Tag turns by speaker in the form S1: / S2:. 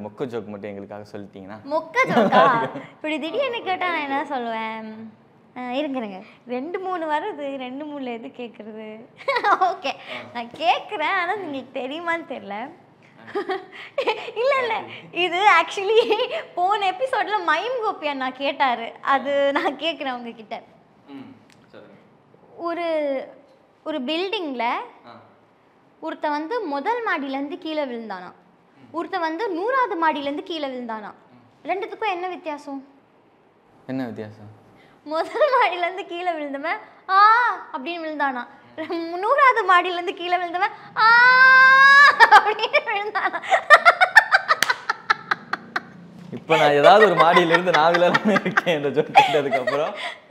S1: மொக்க ஜோக் மட்டும் எங்களுக்காக சொல்லிட்டீங்கன்னா
S2: மொக்க ஜோக்கா இப்படி திடீர்னு கேட்டா நான் என்ன சொல்லுவேன் அஹ் இருங்க இருங்க ரெண்டு மூணு வருது ரெண்டு மூணுல எது கேட்குறது ஓகே நான் கேட்குறேன் ஆனால் உங்களுக்கு தெரியுமான்னு தெரியல இல்லை இல்லை இது ஆக்சுவலி போன எபிசோட்ல மைம் கோபி அண்ணா கேட்டார் அது நான் கேட்குறேன் உங்ககிட்ட ஒரு ஒரு பில்டிங்கில் ஒருத்தன் வந்து முதல் மாடியிலேருந்து கீழே விழுந்தானா ஒருத்தன் வந்து நூறாவது மாடியிலேருந்து கீழே விழுந்தானா ரெண்டுத்துக்கும் என்ன வித்தியாசம்
S1: என்ன வித்தியாசம்
S2: முதல் மாடியிலேருந்து கீழே விழுந்தவன் ஆ அப்படின்னு விழுந்தானா ரெ- நூறாவது மாடியிலேருந்து கீழே விழுந்தவன் ஆ அப்படின்னு விழுந்தானா
S1: இப்போ நான் ஏதாவது ஒரு மாடியிலிருந்து நான் விழலாமே இருக்கேன் இந்த ஜோக் கேட்டதுக்கு அப்புறம்